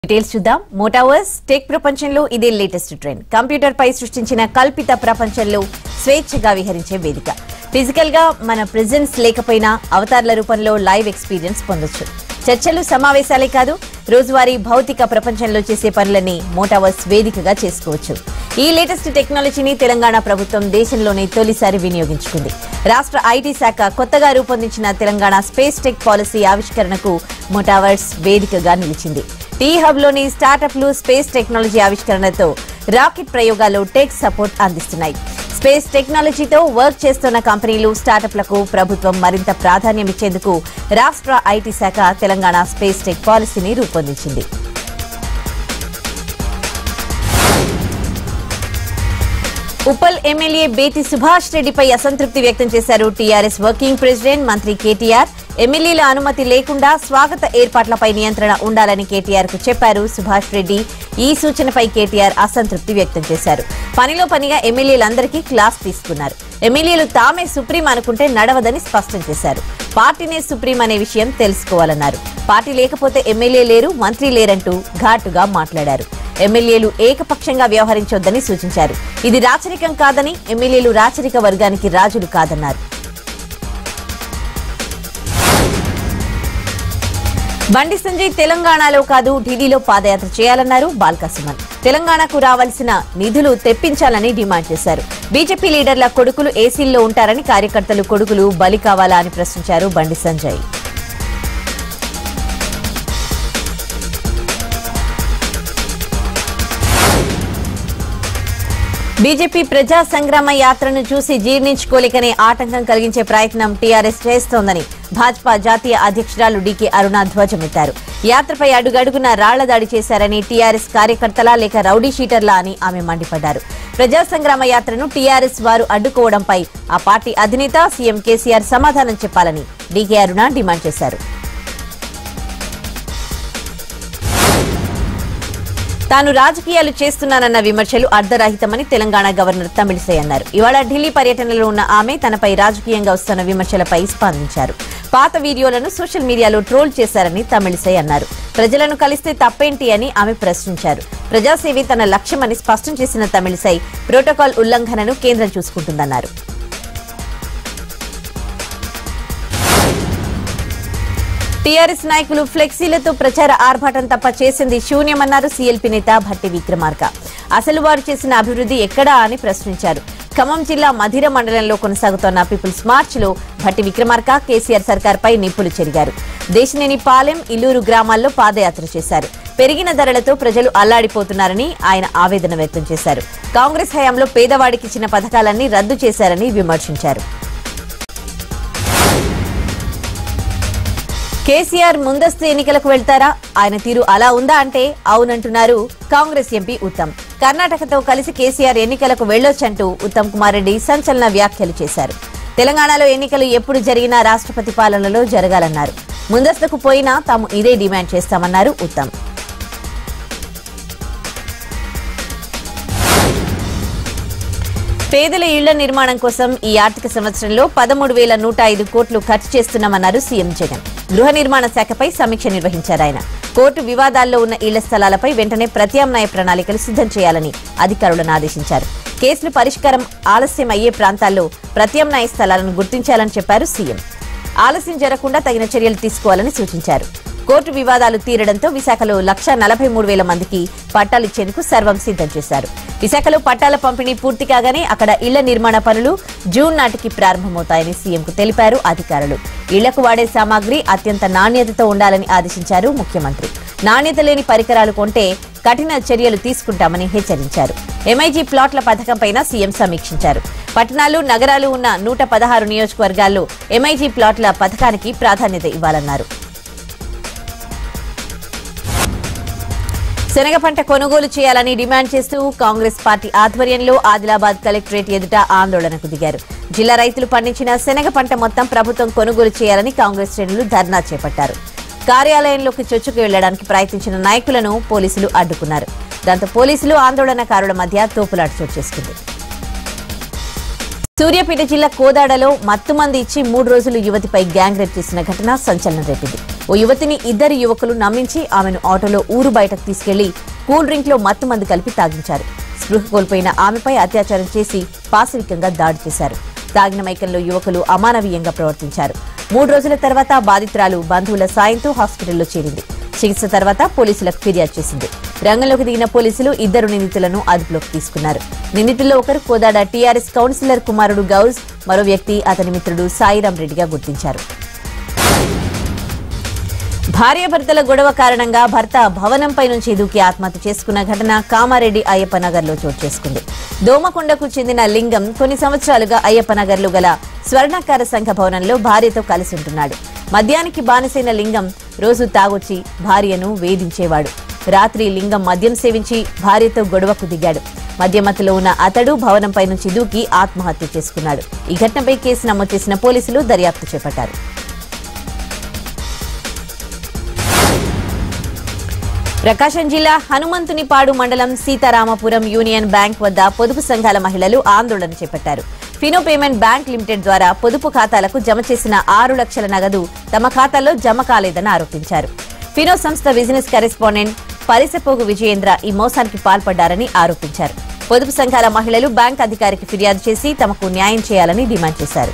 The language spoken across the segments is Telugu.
డీటెయిల్స్ చూద్దాం మోటావర్స్ టెక్ ప్రపంచంలో ఇదే లేటెస్ట్ ట్రెండ్ కంప్యూటర్ పై సృష్టించిన కల్పిత ప్రపంచంలో స్వేచ్ఛగా విహరించే వేదిక ఫిజికల్ గా మన ప్రెజెన్స్ లేకపోయినా అవతార్ల రూపంలో లైవ్ ఎక్స్పీరియన్స్ పొందొచ్చు చర్చలు సమావేశాలే కాదు రోజువారీ భౌతిక ప్రపంచంలో చేసే పనులని మోటావర్స్ వేదికగా చేసుకోవచ్చు ఈ లేటెస్ట్ టెక్నాలజీని తెలంగాణ ప్రభుత్వం దేశంలోనే తొలిసారి వినియోగించుకుంది రాష్ట్ర ఐటీ శాఖ కొత్తగా రూపొందించిన తెలంగాణ స్పేస్ టెక్ పాలసీ ఆవిష్కరణకు మోటావర్స్ వేదికగా నిలిచింది టీ హబ్ లోని స్టార్టప్లు స్పేస్ టెక్నాలజీ ఆవిష్కరణతో రాకెట్ ప్రయోగాల్లో టెక్ సపోర్ట్ అందిస్తున్నాయి స్పేస్ టెక్నాలజీతో వర్క్ చేస్తున్న కంపెనీలు స్టార్టప్లకు ప్రభుత్వం మరింత ప్రాధాన్యం ఇచ్చేందుకు రాష్ట్ర ఐటీ శాఖ తెలంగాణ స్పేస్ టెక్ పాలసీని రూపొందించింది ఉప్పల్ ఎమ్మెల్యే బేతి సుభాష్ రెడ్డిపై అసంతృప్తి వ్యక్తం చేశారు టీఆర్ఎస్ వర్కింగ్ ప్రెసిడెంట్ మంత్రి కేటీఆర్ ఎమ్మెల్యేల అనుమతి లేకుండా స్వాగత ఏర్పాట్లపై నియంత్రణ ఉండాలని కేటీఆర్ కు చెప్పారు సుభాష్ రెడ్డి ఈ సూచనపై కేటీఆర్ అసంతృప్తి వ్యక్తం చేశారు పనిలో పనిగా ఎమ్మెల్యేలందరికీ క్లాస్ తీసుకున్నారు ఎమ్మెల్యేలు తామే సుప్రీం అనుకుంటే నడవదని స్పష్టం చేశారు పార్టీనే సుప్రీం అనే విషయం తెలుసుకోవాలన్నారు పార్టీ లేకపోతే ఎమ్మెల్యే లేరు మంత్రి లేరంటూ ఘాటుగా మాట్లాడారు ఎమ్మెల్యేలు ఏకపక్షంగా వ్యవహరించొద్దని సూచించారు ఇది రాచరికం కాదని ఎమ్మెల్యేలు రాచరిక వర్గానికి రాజులు కాదన్నారు బండి సంజయ్ తెలంగాణలో కాదు ఢిల్లీలో పాదయాత్ర చేయాలన్నారు బాల్కా సుమన్ తెలంగాణకు రావాల్సిన నిధులు తెప్పించాలని డిమాండ్ చేశారు బీజేపీ లీడర్ల కొడుకులు ఏసీల్లో ఉంటారని కార్యకర్తలు కొడుకులు బలి కావాలా అని ప్రశ్నించారు బండి సంజయ్ బీజేపీ ప్రజా సంగ్రామ యాత్రను చూసి జీర్ణించుకోలేకనే ఆటంకం కలిగించే ప్రయత్నం టీఆర్ఎస్ చేస్తోందని భాజపా జాతీయ అధ్యక్షురాలు డీకే అరుణ ధ్వజమెత్తారు యాత్రపై అడుగడుగున రాళ్ల దాడి చేశారని టీఆర్ఎస్ కార్యకర్తలా లేక రౌడీ షీటర్లా అని ఆమె మండిపడ్డారు ప్రజా సంగ్రామ యాత్రను టీఆర్ఎస్ వారు అడ్డుకోవడంపై ఆ పార్టీ అధినేత సీఎం కేసీఆర్ సమాధానం చెప్పాలని డీకే అరుణ డిమాండ్ చేశారు తాను రాజకీయాలు చేస్తున్నానన్న విమర్శలు అర్ధరహితమని తెలంగాణ గవర్నర్ తమిళిసై అన్నారు ఇవాళ ఢిల్లీ పర్యటనలో ఉన్న ఆమె తనపై రాజకీయంగా వస్తున్న విమర్శలపై స్పందించారు పాత వీడియోలను సోషల్ మీడియాలో ట్రోల్ చేశారని తమిళిసై అన్నారు ప్రజలను కలిస్తే తప్పేంటి అని ఆమె ప్రశ్నించారు ప్రజాసేవే తన లక్ష్యమని స్పష్టం చేసిన తమిళిసై ప్రోటోకాల్ ఉల్లంఘనను కేంద్రం చూసుకుంటుందన్నారు టీఆర్ఎస్ నాయకులు ఫ్లెక్సీలతో ప్రచార ఆర్భాటం తప్ప చేసింది శూన్యమన్నారు సీఎల్పీ నేత భట్టి విక్రమార్క అసలు వారు చేసిన అభివృద్ధి ఎక్కడా అని ప్రశ్నించారు ఖమ్మం జిల్లా మధిర మండలంలో కొనసాగుతోన్న పీపుల్స్ మార్చ్ లో భట్టి విక్రమార్క కేసీఆర్ సర్కార్పై నిప్పులు చెరిగారు దేశనేని పాలెం ఇల్లూరు గ్రామాల్లో పాదయాత్ర చేశారు పెరిగిన ధరలతో ప్రజలు అల్లాడిపోతున్నారని ఆయన ఆవేదన వ్యక్తం చేశారు కాంగ్రెస్ హయాంలో పేదవాడికి ఇచ్చిన పథకాలన్నీ రద్దు చేశారని విమర్శించారు కేసీఆర్ ముందస్తు ఎన్నికలకు వెళ్తారా ఆయన తీరు అలా ఉందా అంటే అవునంటున్నారు కాంగ్రెస్ ఎంపీ ఉత్తమ్ కర్ణాటకతో కలిసి కేసీఆర్ ఎన్నికలకు వెళ్లొచ్చంటూ ఉత్తమ్ కుమార్ రెడ్డి సంచలన వ్యాఖ్యలు చేశారు తెలంగాణలో ఎన్నికలు ఎప్పుడు జరిగినా రాష్ట్రపతి పాలనలో జరగాలన్నారు ముందస్తుకు పోయినా తాము ఇదే డిమాండ్ చేస్తామన్నారు ఉత్తమ్ పేదల ఇళ్ల నిర్మాణం కోసం ఈ ఆర్థిక సంవత్సరంలో పదమూడు వేల నూట ఐదు కోట్లు ఖర్చు చేస్తున్నామన్నారు సీఎం జగన్ గృహ నిర్మాణ శాఖపై సమీక్ష నిర్వహించారు ఆయన కోర్టు వివాదాల్లో ఉన్న ఇళ్ల స్థలాలపై వెంటనే ప్రత్యామ్నాయ ప్రణాళికలు సిద్ధం చేయాలని అధికారులను ఆదేశించారు కేసులు పరిష్కారం ఆలస్యం అయ్యే ప్రాంతాల్లో ప్రత్యామ్నాయ స్థలాలను గుర్తించాలని చెప్పారు సీఎం ఆలస్యం జరగకుండా తగిన చర్యలు తీసుకోవాలని సూచించారు కోర్టు వివాదాలు తీరడంతో విశాఖలో లక్ష నలభై మూడు వేల మందికి పట్టాలు ఇచ్చేందుకు సర్వం సిద్ధం చేశారు విశాఖలో పట్టాల పంపిణీ పూర్తి కాగానే అక్కడ ఇళ్ల నిర్మాణ పనులు జూన్ నాటికి ప్రారంభమవుతాయని సీఎంకు తెలిపారు అధికారులు ఇళ్లకు వాడే సామాగ్రి అత్యంత నాణ్యతతో ఉండాలని ఆదేశించారు ముఖ్యమంత్రి నాణ్యత లేని పరికరాలు కొంటే కఠిన చర్యలు తీసుకుంటామని హెచ్చరించారు ఎంఐజీ ప్లాట్ల పథకంపైన సీఎం సమీక్షించారు పట్టణాలు నగరాలు ఉన్న నూట పదహారు నియోజకవర్గాల్లో ఎంఐజీ ప్లాట్ల పథకానికి ప్రాధాన్యత ఇవ్వాలన్నారు శనగ పంట కొనుగోలు చేయాలని డిమాండ్ చేస్తూ కాంగ్రెస్ పార్టీ ఆధ్వర్యంలో ఆదిలాబాద్ కలెక్టరేట్ ఎదుట ఆందోళనకు దిగారు జిల్లా రైతులు పండించిన శనగ పంట మొత్తం ప్రభుత్వం కొనుగోలు చేయాలని కాంగ్రెస్ శ్రేణులు ధర్నా చేపట్టారు కార్యాలయంలోకి చొచ్చుకు వెళ్లడానికి ప్రయత్నించిన నాయకులను పోలీసులు అడ్డుకున్నారు దాంతో పోలీసులు ఆందోళనకారుల మధ్య తోపులాట చోటు చేసుకుంది సూర్యాపేట జిల్లా కోదాడలో మత్తుమంది ఇచ్చి మూడు రోజులు యువతిపై గ్యాంగ్ రేప్ చేసిన ఘటన సంచలనం రేపింది ఓ యువతిని ఇద్దరు యువకులు నమ్మించి ఆమెను ఆటోలో ఊరు బయటకు తీసుకెళ్లి కూల్ డ్రింక్ లో మత్తుమంది కలిపి తాగించారు స్పృహ కోల్పోయిన ఆమెపై అత్యాచారం చేసి పాశవికంగా దాడి చేశారు తాగిన మైకంలో యువకులు అమానవీయంగా ప్రవర్తించారు మూడు రోజుల తర్వాత బాధితురాలు బంధువుల సాయంతో హాస్పిటల్లో చేరింది చికిత్స తర్వాత పోలీసులకు ఫిర్యాదు చేసింది రంగంలోకి దిగిన పోలీసులు ఇద్దరు నిందితులను అదుపులోకి తీసుకున్నారు నిందితుల్లో ఒకరు కోదాడ టీఆర్ఎస్ కౌన్సిలర్ కుమారుడు గౌజ్ మరో వ్యక్తి అతని మిత్రుడు సాయిరాం రెడ్డిగా గుర్తించారు భార్యాభర్తల గొడవ కారణంగా భర్త భవనంపై నుంచి దూకి ఆత్మహత్య చేసుకున్న ఘటన కామారెడ్డి అయ్యప్ప నగర్లో చోటు చేసుకుంది దోమకొండకు చెందిన లింగం కొన్ని సంవత్సరాలుగా అయ్యప్ప నగర్లో గల స్వర్ణకార సంఘ భవనంలో భార్యతో కలిసి ఉంటున్నాడు మద్యానికి బానిసైన లింగం రోజు తాగొచ్చి భార్యను వేధించేవాడు రాత్రి లింగం మద్యం సేవించి భార్యతో గొడవకు దిగాడు మద్యమత్తులో ఉన్న అతడు భవనంపై నుంచి దూకి ఆత్మహత్య చేసుకున్నాడు ఈ ఘటనపై కేసు నమోదు చేసిన పోలీసులు దర్యాప్తు చేపట్టారు ప్రకాశం జిల్లా హనుమంతునిపాడు మండలం సీతారామపురం యూనియన్ బ్యాంక్ వద్ద పొదుపు సంఘాల మహిళలు ఆందోళన చేపట్టారు ఫినో పేమెంట్ బ్యాంక్ లిమిటెడ్ ద్వారా పొదుపు ఖాతాలకు జమ చేసిన ఆరు లక్షల నగదు తమ ఖాతాలో జమ కాలేదని ఆరోపించారు ఫినో సంస్థ బిజినెస్ కరెస్పాండెంట్ పరిసపోగు విజయేంద్ర ఈ మోసానికి పాల్పడ్డారని ఆరోపించారు పొదుపు సంఘాల మహిళలు బ్యాంక్ అధికారికి ఫిర్యాదు చేసి తమకు న్యాయం చేయాలని డిమాండ్ చేశారు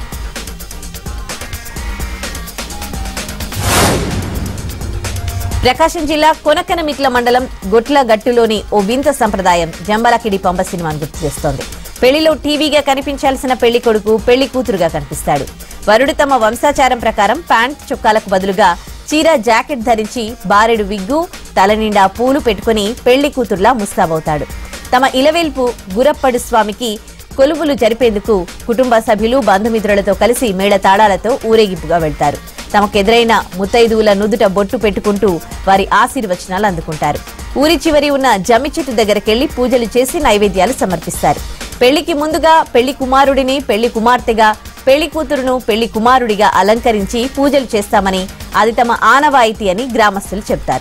ప్రకాశం జిల్లా కొనకనమిట్ల మండలం గొట్ల గట్టులోని ఓ వింత సంప్రదాయం జంబలకిడి పంబ సినిమాను గుర్తు చేస్తోంది పెళ్లిలో టీవీగా కనిపించాల్సిన పెళ్లి కొడుకు పెళ్లి కూతురుగా కనిపిస్తాడు వరుడు తమ వంశాచారం ప్రకారం ప్యాంట్ చొక్కాలకు బదులుగా చీర జాకెట్ ధరించి బారెడు విగ్గు తల నిండా పూలు పెట్టుకుని పెళ్లి కూతురులా ముస్తాబవుతాడు తమ ఇలవేల్పు గురప్పడు స్వామికి కొలువులు జరిపేందుకు కుటుంబ సభ్యులు బంధుమిత్రులతో కలిసి మేళ తాళాలతో ఊరేగింపుగా వెళ్తారు తమకెదురైన ముత్తైదువుల నుదుట బొట్టు పెట్టుకుంటూ వారి ఆశీర్వచనాలు అందుకుంటారు ఊరి చివరి ఉన్న జమ్మి చెట్టు దగ్గరకెళ్లి పూజలు చేసి నైవేద్యాలు సమర్పిస్తారు పెళ్లికి ముందుగా పెళ్లి కుమారుడిని పెళ్లి కుమార్తెగా పెళ్లి కూతురును పెళ్లి కుమారుడిగా అలంకరించి పూజలు చేస్తామని అది తమ ఆనవాయితీ అని గ్రామస్తులు చెప్తారు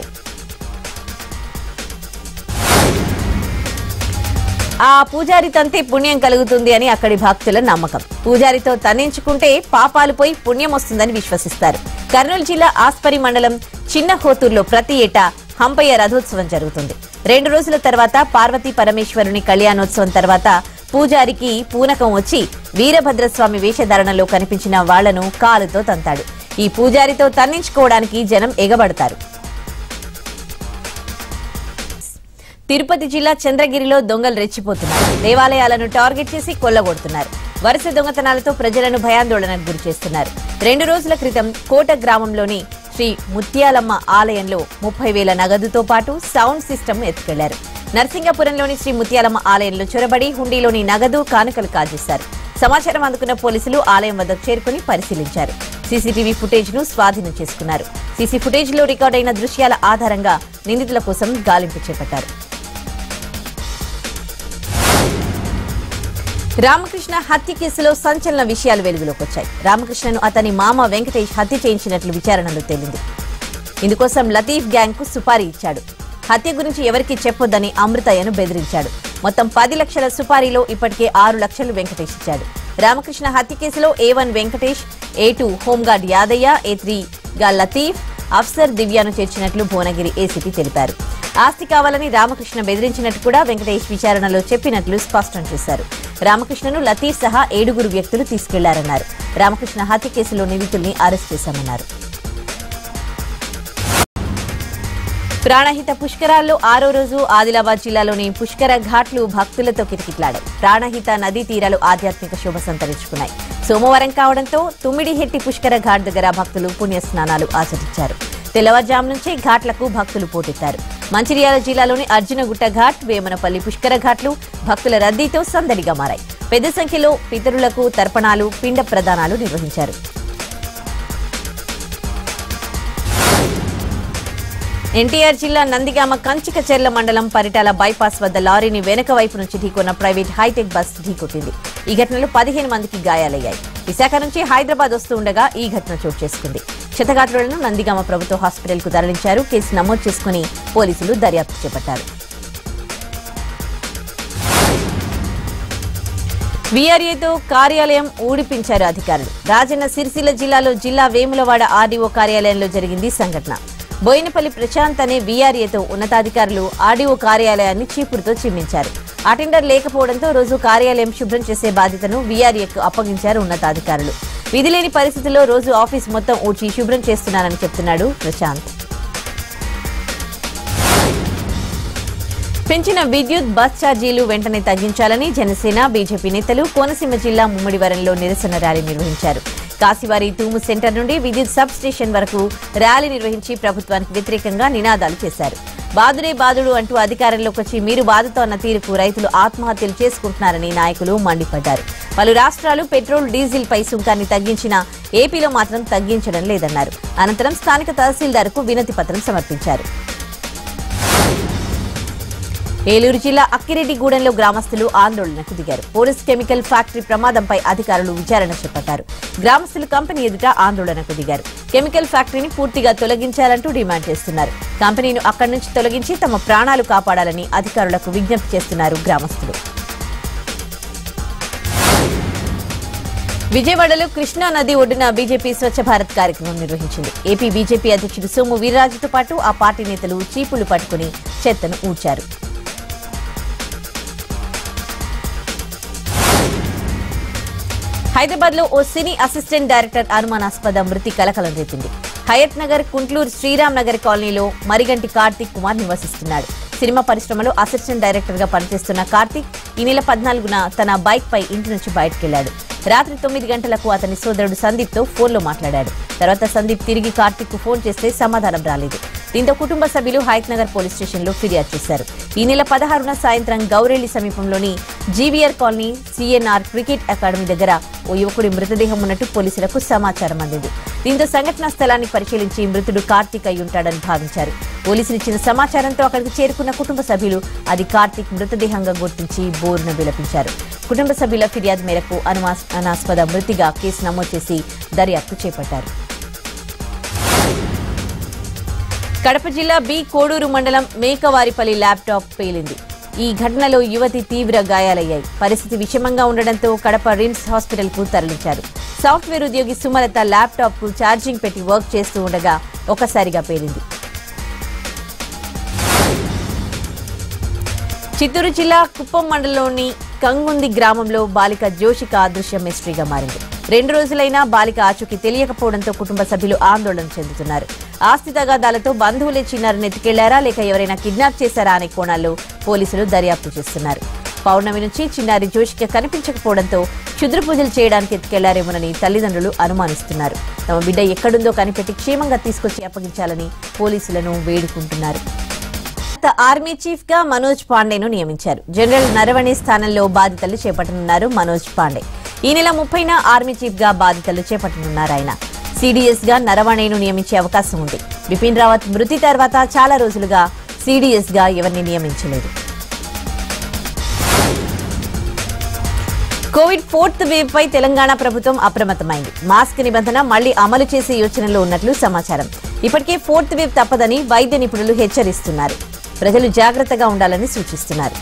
ఆ పూజారి తంతే పుణ్యం కలుగుతుంది అని అక్కడి భక్తుల నమ్మకం పూజారితో తన్నించుకుంటే పాపాలు పోయి పుణ్యం వస్తుందని విశ్వసిస్తారు కర్నూలు జిల్లా ఆస్పరి మండలం చిన్న హోతూరులో ప్రతి ఏటా హంపయ్య రథోత్సవం జరుగుతుంది రెండు రోజుల తర్వాత పార్వతీ పరమేశ్వరుని కళ్యాణోత్సవం తర్వాత పూజారికి పూనకం వచ్చి వీరభద్రస్వామి వేషధారణలో కనిపించిన వాళ్లను కాలుతో తంతాడు ఈ పూజారితో తన్నించుకోవడానికి జనం ఎగబడతారు తిరుపతి జిల్లా చంద్రగిరిలో దొంగలు రెచ్చిపోతున్నారు దేవాలయాలను టార్గెట్ చేసి కొల్లగొడుతున్నారు వరుస దొంగతనాలతో ప్రజలను భయాందోళనకు గురి చేస్తున్నారు రెండు రోజుల క్రితం కోట గ్రామంలోని శ్రీ ముత్యాలమ్మ ఆలయంలో ముప్పై వేల నగదుతో పాటు సౌండ్ సిస్టమ్ ఎత్తుకెళ్లారు నర్సింగపురంలోని శ్రీ ముత్యాలమ్మ ఆలయంలో చొరబడి హుండీలోని నగదు కానుకలు కాజేశారు సమాచారం అందుకున్న పోలీసులు ఆలయం వద్దకు చేరుకుని పరిశీలించారు సీసీటీవీ ఫుటేజ్ ను స్వాధీనం చేసుకున్నారు సీసీ ఫుటేజ్ లో రికార్డైన దృశ్యాల ఆధారంగా నిందితుల కోసం గాలింపు చేపట్టారు రామకృష్ణ హత్య కేసులో సంచలన విషయాలు వెలుగులోకి వచ్చాయి రామకృష్ణను అతని మామ వెంకటేష్ హత్య చేయించినట్లు విచారణలో తేలింది ఇందుకోసం లతీఫ్ గ్యాంగ్ కు సుపారీ ఇచ్చాడు హత్య గురించి ఎవరికీ చెప్పొద్దని అమృతయ్యను బెదిరించాడు మొత్తం పది లక్షల సుపారీలో ఇప్పటికే ఆరు లక్షలు వెంకటేష్ ఇచ్చాడు రామకృష్ణ హత్య కేసులో A one Venkatesh A two home guard Yadaiah A three గా లతీఫ్ అఫ్సర్ దివ్యాను చేర్చినట్లు భువనగిరి ఏసీపీ తెలిపారు ఆస్తి కావాలని రామకృష్ణ బెదిరించినట్టు కూడా వెంకటేష్ విచారణలో చెప్పినట్లు స్పష్టం చేశారు రామకృష్ణను లతీఫ్ సహా ఏడుగురు వ్యక్తులు తీసుకెళ్లారన్నారు రామకృష్ణ హత్య కేసులో నిందితుల్ని అరెస్ట్ చేశామన్నారు ప్రాణహిత పుష్కరాల్లో ఆరో రోజు ఆదిలాబాద్ జిల్లాలోని పుష్కర ఘాట్లు భక్తులతో కిటకిట్లాడాయి ప్రాణహిత నదీ తీరాలు ఆధ్యాత్మిక శోభ సంతరించుకున్నాయి సోమవారం కావడంతో తుమ్మిడిహెట్టి పుష్కర ఘాట్ దగ్గర భక్తులు పుణ్యస్నానాలు ఆచరించారు తెల్లవారుజాము నుంచే ఘాట్లకు భక్తులు పోటెత్తారు మంచిర్యాల జిల్లాలోని అర్జునగుట్ట ఘాట్ వేమనపల్లి పుష్కర ఘాట్లు భక్తుల రద్దీతో సందడిగా మారాయి పెద్ద సంఖ్యలో పితరులకు తర్పణాలు పిండ ప్రదానాలు నిర్వహించారు ఎన్టీఆర్ జిల్లా నందిగామ కంచికచెర్ల మండలం పరిటాల బైపాస్ వద్ద లారీని వెనక వైపు నుంచి ఢీకొన్న ప్రైవేట్ హైటెక్ బస్ ఢీకొట్టింది ఈ ఘటనలో పదిహేను మందికి గాయాలయ్యాయి విశాఖ నుంచి హైదరాబాద్ వస్తూ ఉండగా ఈ ఘటన చోటు చేసుకుంది క్షతగాత్రులను నందిగామ ప్రభుత్వ హాస్పిటల్ కు తరలించారు కేసు నమోదు చేసుకుని పోలీసులు దర్యాప్తు చేపట్టారు వీఆర్ఏతో కార్యాలయం ఊడిపించారు అధికారులు రాజన్న సిరిసిల్ల జిల్లాలో జిల్లా వేములవాడ ఆర్డీఓ కార్యాలయంలో జరిగింది సంఘటన బోయినపల్లి ప్రశాంత్ అనే వీఆర్ఏతో ఉన్నతాధికారులు ఆర్డీఓ కార్యాలయాన్ని చీపురుతో చిమ్మించారు అటెండర్ లేకపోవడంతో రోజు కార్యాలయం శుభ్రం చేసే బాధ్యతను వీఆర్ఏకు అప్పగించారు ఉన్నతాధికారులు విధి లేని పరిస్థితుల్లో రోజు ఆఫీస్ మొత్తం ఊడ్చి శుభ్రం చేస్తున్నారని చెప్తున్నాడు ప్రశాంత్ పెంచిన విద్యుత్ బస్ ఛార్జీలు వెంటనే తగ్గించాలని జనసేన బీజేపీ నేతలు కోనసీమ జిల్లా ముమ్మడివరంలో నిరసన ర్యాలీ నిర్వహించారు కాశీవారి తూము సెంటర్ నుండి విద్యుత్ సబ్ స్టేషన్ వరకు ర్యాలీ నిర్వహించి ప్రభుత్వానికి వ్యతిరేకంగా నినాదాలు చేశారు బాదుడే బాదుడు అంటూ అధికారంలోకి వచ్చి మీరు బాధతోన్న తీరుకు రైతులు ఆత్మహత్యలు చేసుకుంటున్నారని నాయకులు మండిపడ్డారు పలు రాష్ట్రాలు పెట్రోల్ డీజిల్ పై సుంకాన్ని తగ్గించినా ఏపీలో మాత్రం తగ్గించడం లేదన్నారు అనంతరం స్థానిక తహసీల్దార్కు వినతి పత్రం సమర్పించారు ఏలూరు జిల్లా అక్కిరెడ్డిగూడెంలో గ్రామస్తులు ఆందోళనకు దిగారు పోలీస్ కెమికల్ ఫ్యాక్టరీ ప్రమాదంపై అధికారులు విచారణ చేపట్టారు గ్రామస్తులు కంపెనీ ఎదుట ఆందోళనకు దిగారు కెమికల్ ఫ్యాక్టరీని పూర్తిగా తొలగించాలంటూ డిమాండ్ చేస్తున్నారు కంపెనీను అక్కడి నుంచి తొలగించి తమ ప్రాణాలు కాపాడాలని అధికారులకు విజ్ఞప్తి చేస్తున్నారు గ్రామస్తులు విజయవాడలో కృష్ణా నది ఒడ్డున బీజేపీ స్వచ్ఛ భారత్ కార్యక్రమం నిర్వహించింది ఏపీ బీజేపీ అధ్యక్షుడు సోము వీర్రాజుతో పాటు ఆ పార్టీ నేతలు చీపులు పట్టుకుని చెత్తను ఊడ్చారు హైదరాబాద్ లో ఓ సినీ అసిస్టెంట్ డైరెక్టర్ అనుమానాస్పద మృతి కలకలం రేపింది హయత్ నగర్ కుంట్లూరు శ్రీరామ్ నగర్ కాలనీలో మరిగంటి కార్తీక్ కుమార్ నివసిస్తున్నాడు సినిమా పరిశ్రమలో అసిస్టెంట్ డైరెక్టర్ గా పనిచేస్తున్న కార్తీక్ ఈ నెల పద్నాలుగున తన బైక్ పై ఇంటి నుంచి బయటకెళ్లాడు రాత్రి తొమ్మిది గంటలకు అతని సోదరుడు సందీప్ తో ఫోన్లో మాట్లాడాడు తర్వాత సందీప్ తిరిగి కార్తీక్ కు ఫోన్ చేస్తే సమాధానం రాలేదు దీంతో కుటుంబ సభ్యులు హయత్ నగర్ పోలీస్ స్టేషన్లో ఫిర్యాదు చేశారు ఈ నెల పదహారున సాయంత్రం గౌరెల్లి సమీపంలోని GVR colony CNR cricket academy దగ్గర ఓ యువకుడి మృతదేహం ఉన్నట్టు పోలీసులకు సమాచారం అందింది దీంతో సంఘటనా స్థలాన్ని పరిశీలించి మృతుడు కార్తీక్ అయి ఉంటాడని భావించారు పోలీసులు ఇచ్చిన సమాచారంతో అక్కడికి చేరుకున్న కుటుంబ సభ్యులు అది కార్తీక్ మృతదేహంగా గుర్తించి బోరును విలపించారు కుటుంబ సభ్యుల ఫిర్యాదు మేరకు అనుమాస్- అనుమానాస్పద మృతిగా కేసు నమోదు చేసి దర్యాప్తు చేపట్టారు కడప జిల్లా బి కోడూరు మండలం మేకవారిపల్లి ల్యాప్టాప్ పేలింది ఈ ఘటనలో యువతి తీవ్ర గాయాలయ్యాయి పరిస్థితి విషమంగా ఉండడంతో కడప రిమ్స్ హాస్పిటల్ కు తరలించారు సాఫ్ట్వేర్ ఉద్యోగి సుమలత ల్యాప్టాప్ కు ఛార్జింగ్ పెట్టి వర్క్ చేస్తూ ఉండగా ఒక్కసారిగా పేలింది చిత్తూరు జిల్లా కుప్పం మండలంలోని కంగుంది గ్రామంలో బాలిక జోషిక అదృశ్య మిస్టరీగా మారింది రెండు రోజులైనా బాలిక ఆచూకీ తెలియకపోవడంతో కుటుంబ సభ్యులు ఆందోళన చెందుతున్నారు ఆస్తి తగాదాలతో బంధువులే చిన్నారిని ఎత్తుకెళ్లారా లేక ఎవరైనా కిడ్నాప్ చేశారా అనే కోణాల్లో పోలీసులు దర్యాప్తు చేస్తున్నారు పౌర్ణమి నుంచి చిన్నారి జోషిక కనిపించకపోవడంతో క్షుద్ర పూజలు చేయడానికి ఎత్తుకెళ్లారేమోనని తల్లిదండ్రులు అనుమానిస్తున్నారు తమ బిడ్డ ఎక్కడుందో కనిపెట్టి క్షేమంగా తీసుకొచ్చి అప్పగించాలని పోలీసులను వేడుకుంటున్నారు భారత ఆర్మీ చీఫ్ గా మనోజ్ పాండేను నియమించారు జనరల్ నరవణే స్థానంలో బాధ్యతలు చేపట్టనున్నారు మనోజ్ పాండే ఈ నెల ముప్పైన ఆర్మీ చీఫ్ గా బాధ్యతలు చేపట్టనున్నారు ఆయన సిడిఎస్ గా నరవణేను నియమించే అవకాశం ఉంది బిపిన్ రావత్ మృతి తర్వాత చాలా రోజులుగా సిడిఎస్ గా ఎవరిని నియమించలేదు కోవిడ్ ఫోర్త్ వేవ్ పై తెలంగాణ ప్రభుత్వం అప్రమత్తమైంది మాస్క్ నిబంధన మళ్లీ అమలు చేసే యోచనలో ఉన్నట్లు సమాచారం ఇప్పటికే ఫోర్త్ వేవ్ తప్పదని వైద్య నిపుణులు హెచ్చరిస్తున్నారు ప్రజలు జాగ్రత్తగా ఉండాలని సూచిస్తున్నారు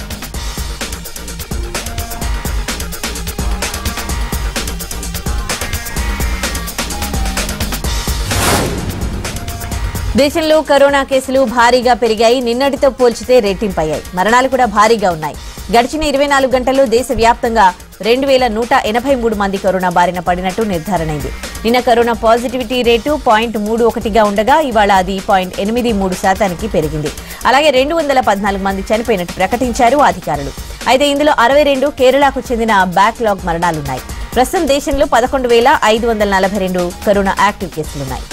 దేశంలో కరోనా కేసులు భారీగా పెరిగాయి నిన్నటితో పోల్చితే రెట్టింపయ్యాయి మరణాలు కూడా భారీగా ఉన్నాయి గడిచిన ఇరవై నాలుగు గంటల్లో దేశవ్యాప్తంగా రెండు వేల నూట ఎనభై మూడు మంది కరోనా బారిన పడినట్టు నిర్ధారణైంది నిన్న కరోనా పాజిటివిటీ రేటు పాయింట్ మూడు ఒకటిగా ఉండగా ఇవాళ అది పాయింట్ ఎనిమిది మూడు శాతానికి పెరిగింది అలాగే రెండు వందల పద్నాలుగు మంది చనిపోయినట్టు ప్రకటించారు అధికారులు అయితే ఇందులో అరవై రెండు కేరళకు చెందిన బ్యాక్లాగ్ మరణాలున్నాయి ప్రస్తుతం దేశంలో పదకొండు వేల ఐదు వందల నలభై రెండు కరోనా యాక్టివ్ కేసులున్నాయి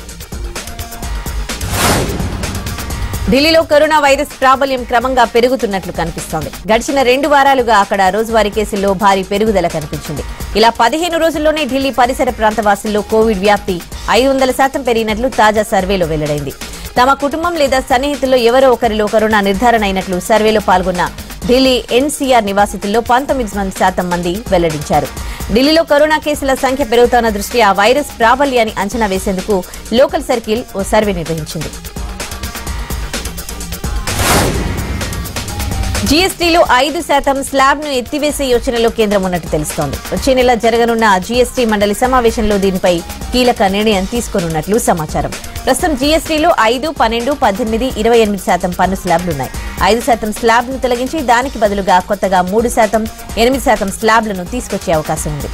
ఢిల్లీలో కరోనా వైరస్ ప్రాబల్యం క్రమంగా పెరుగుతున్నట్లు కనిపిస్తోంది గడిచిన రెండు వారాలుగా అక్కడ రోజువారీ కేసుల్లో భారీ పెరుగుదల కనిపించింది ఇలా పదిహేను రోజుల్లోనే ఢిల్లీ పరిసర ప్రాంత వాసుల్లో కోవిడ్ వ్యాప్తి ఐదు వందల శాతం పెరిగినట్లు తాజా సర్వేలో వెల్లడైంది తమ కుటుంబం లేదా సన్నిహితుల్లో ఎవరో ఒకరిలో కరోనా నిర్ధారణ అయినట్లు సర్వేలో పాల్గొన్న ఢిల్లీ ఎన్సీఆర్ నివాసితుల్లో పంతొమ్మిది మంది శాతం మంది వెల్లడించారు ఢిల్లీలో కరోనా కేసుల సంఖ్య పెరుగుతున్న దృష్ట్యా వైరస్ ప్రాబల్యాన్ని అంచనా వేసేందుకు లోకల్ సర్కిల్ ఓ సర్వే నిర్వహించింది జీఎస్టీలో ఐదు శాతం స్లాబ్ ను ఎత్తివేసే యోచనలో కేంద్రం ఉన్నట్టు తెలుస్తోంది వచ్చే నెల జరగనున్న జీఎస్టీ మండలి సమావేశంలో దీనిపై కీలక నిర్ణయం తీసుకోనున్నట్లు సమాచారం ప్రస్తుతం జీఎస్టీలో ఐదు పన్నెండు పద్దెనిమిది ఇరవై ఎనిమిది శాతం పన్ను స్లాబ్లున్నాయి ఐదు శాతం స్లాబ్ను తొలగించి దానికి బదులుగా కొత్తగా మూడు శాతం ఎనిమిది శాతం స్లాబ్లను తీసుకొచ్చే అవకాశం ఉంది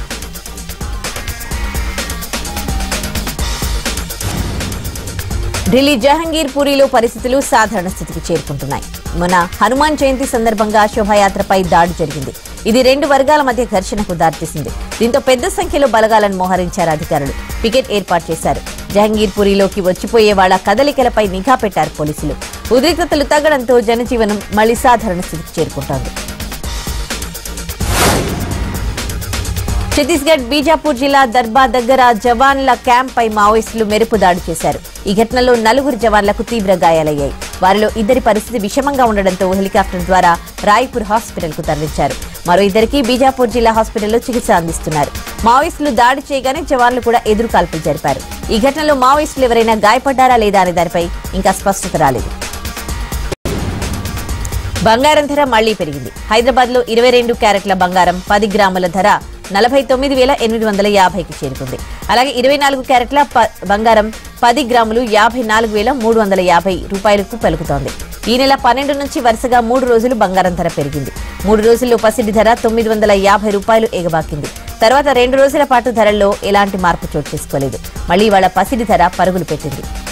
ఢిల్లీ జహంగీర్ పూరిలో పరిస్థితులు సాధారణ స్థితికి చేరుకుంటున్నాయి మన హనుమాన్ జయంతి సందర్భంగా శోభాయాత్రపై దాడి జరిగింది ఇది రెండు వర్గాల మధ్య ఘర్షణకు దారితీసింది దీంతో పెద్ద సంఖ్యలో బలగాలను మోహరించారు అధికారులు పికెట్ ఏర్పాటు చేశారు జహంగీర్ పూరిలోకి వచ్చిపోయే వాళ్ల కదలికలపై నిఘా పెట్టారు పోలీసులు ఉద్రిక్తతలు తగ్గడంతో జనజీవనం మళ్లీ సాధారణ స్థితికి చేరుకుంటోంది ఛత్తీస్గఢ్ బీజాపూర్ జిల్లా దర్బా దగ్గర జవాన్ల క్యాంప్ పై మావోయిస్టులు మెరుపు దాడి చేశారు ఈ ఘటనలో నలుగురు జవాన్లకు తీవ్ర గాయాలయ్యాయి వారిలో ఇద్దరి పరిస్థితి విషమంగా ఉండడంతో హెలికాప్టర్ ద్వారా రాయ్పూర్ హాస్పిటల్ కు తరలించారు మరో ఇద్దరికి బీజాపూర్ జిల్లా హాస్పిటల్లో చికిత్స అందిస్తున్నారు మావోయిస్టులు దాడి చేయగానే జవాన్లు కూడా ఎదురు కాల్పులు జరిపారు ఈ ఘటనలో మావోయిస్టులు ఎవరైనా గాయపడ్డారా లేదా అనే దానిపై ఇంకా స్పష్టత రాలేదు బంగారం ధర మళ్లీ పెరిగింది హైదరాబాద్ లో ఇరవై రెండు క్యారెట్ల బంగారం పది గ్రాముల ధర నలభై తొమ్మిది వేల ఎనిమిది వందల యాభైకి చేరుకుంది అలాగే ఇరవై నాలుగు క్యారెట్ల ప- బంగారం పది గ్రాములు యాభై నాలుగు వేల మూడు వందల యాభై రూపాయలకు పలుకుతోంది ఈ నెల పన్నెండు నుంచి వరుసగా మూడు రోజులు బంగారం ధర పెరిగింది మూడు రోజుల్లో పసిడి ధర తొమ్మిది వందల యాభై రూపాయలు ఎగబాకింది తర్వాత రెండు రోజుల పాటు ధరల్లో ఎలాంటి మార్పు చోటు చేసుకోలేదు మళ్లీ ఇవాళ పసిడి ధర పరుగులు పెట్టింది